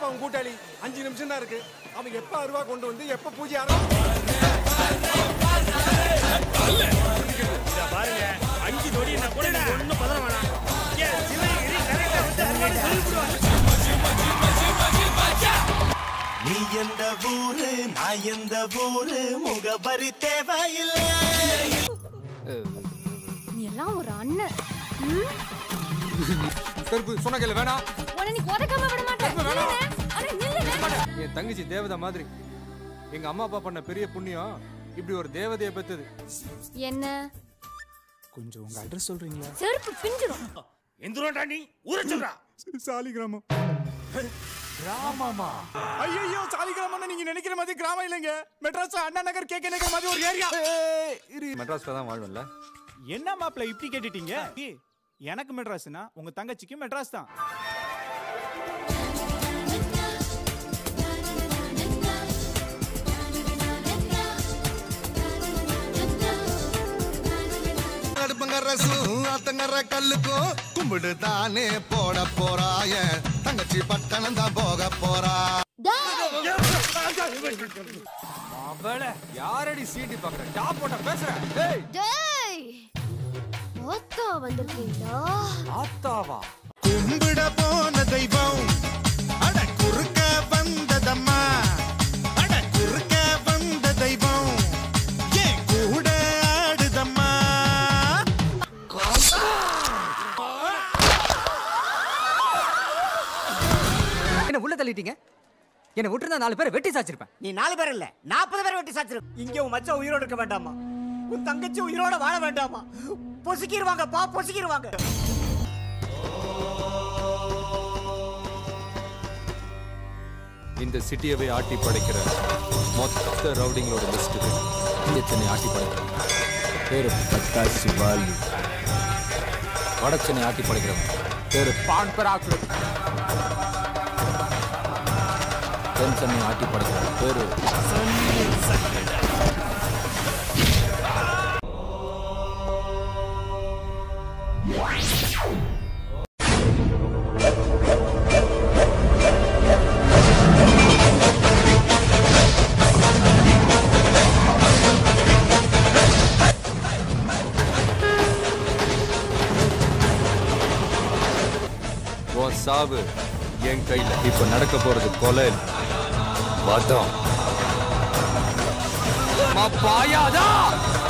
அவன் கூட்டாளி அஞ்சு நிமிஷம் தான் இருக்கு அவன் எப்ப அருவா கொண்டு வந்து எப்ப பூஜை ஆரம்பிச்சு பாருங்க அஞ்சு நொடி என்ன கூட நீங்க ஒண்ணும் பதற வேணாம் ஏன் சிவகிரி கரெக்டா வந்து அருவாளை சொல்லிவிடுவாங்க நீ எந்த ஊரு நான் எந்த ஊரு முகவரி தேவையில்லை நீ எல்லாம் ஒரு அண்ணன் ம்? கருப்பு சொன்ன கேளு வேணாம் உன்னை நீ உதைக்காம விட மாட்டேன் நில்லுண்ணே. அண்ணே, நில்லுண்ணே. என் தங்கச்சி தேவதை மாதிரி எங்க அம்மா அப்பா பண்ண பெரிய புண்ணியம் இப்படி ஒரு தேவதையை பெத்தது என்ன கொஞ்சம் உங்க அட்ரஸ் சொல்றீங்களா செருப்பு பிஞ்சிரும் எந்திரோண்டா நீ ஊரை சொல்றா சாலி கிராமம் கிராமமா ஐயோ சாலிகிராமம் நீங்க நினைக்கிற மாதிரி கிராமம் இல்லைங்க மெட்ராஸ் அண்ணா நகர் கே கே நகர் மாதிரி ஒரு ஏரியா மெட்ராஸ்ல தான் வாழ்வன்ல என்ன மாப்பிள்ள இப்படி கேட்டுட்டீங்க ஏய், எனக்கு மெட்ராஸ்னா உங்க தங்கச்சிக்கு மெட்ராஸ் தான் அடுப்பங்கர ஆத்தங்கர கல்லுக்கும் கும்பிடு தானே போட போறாய தங்கச்சி பட்டணம் தான் போக போறா அவள யாரடி சீட்டி பாக்குற டாப் போட்ட பேசுற டேய் டேய் ஓத்தோ வந்திருக்கீங்களா ஆத்தாவா கும்பிட போன தெய்வம் அட குறுக்க வந்ததம்மா அட குறுக்க வந்த தெய்வம் ஏன் கூட ஆடுதம்மா என்ன உள்ள தள்ளிட்டீங்க என்ன விட்டுருந்தா நாலு பேரை வெட்டி சாச்சிருப்பேன் நீ நாலு பேர் இல்ல நாற்பது பேர் வெட்டி சாச்சிரு இங்க உன் மச்சான் உயிரோட இருக்க வேண்டாமா உன் தங்கச்சி உயிரோட வாழ வேண்டாமா பொசுக்கிடுவாங்க பா பொசுக்கிடுவாங்க இந்த சிட்டியவே ஆட்டி படைக்கிற மொத்த ரவுடிங்களோட லிஸ்ட் இது சென்னை ஆட்டி படைக்கிறேன் பேரு பட்டாசி வாலி வட சென்னை ஆட்டி படைக்கிறவன் பேரு பான் பராக்கு தென் சென்னை ஆட்டி படைக்கிறவன் பேரு உன் சாவு என் கையில இப்ப நடக்க போறது கொலை வதம் பாயாதா